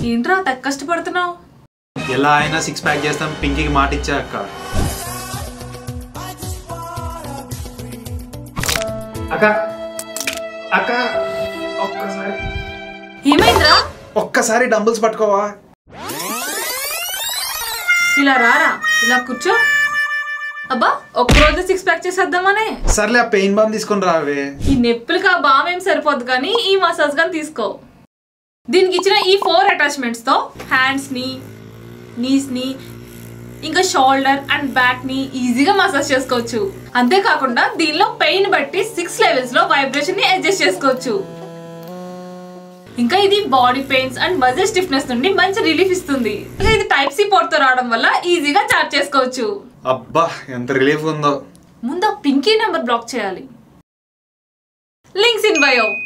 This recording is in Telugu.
ఏంట్రా తెగ కష్టపడుతున్నావు ఎలా అయినా సిక్స్ ప్యాక్ చేస్తాం పింకీకి మాట ఇచ్చా అక్క అక్క అక్క ఒక్కసారి ఏమైందిరా ఒక్కసారి డంబుల్స్ పట్టుకోవా ఇలా రారా ఇలా కూర్చో అబ్బా ఒక్కరోజు సిక్స్ ప్యాక్ చేసేద్దామనే సర్లే ఆ పెయిన్ బామ్ తీసుకొని రావే ఈ నొప్పులకి ఆ బామ్ ఏం సరిపోదు కానీ ఈ మసాజ్ కానీ తీసుకో దీనికి ఇచ్చిన ఈ ఫోర్ అటాచ్మెంట్స్ తో హ్యాండ్స్ ని నీస్ ని ఇంకా షోల్డర్ అండ్ బ్యాక్ ని ఈజీగా మసాజ్ చేసుకోవచ్చు అంతేకాకుండా దీనిలో పెయిన్ బట్టి సిక్స్ లెవెల్స్ లో వైబ్రేషన్ ని అడ్జస్ట్ చేసుకోవచ్చు ఇంకా ఇది body pains and muscle stiffness నుండి మంచి రిలీఫ్ ఇస్తుంది ఇంకా ఇది టైప్ సి పోర్ట్ తో రావడం వల్ల ఈజీగా చార్జ్ చేసుకోవచ్చు అబ్బా ఎంత రిలీఫ్ ఉందో ముందు పింకీ నెంబర్ బ్లాక్ చేయాలి లింక్స్ ఇన్ బయో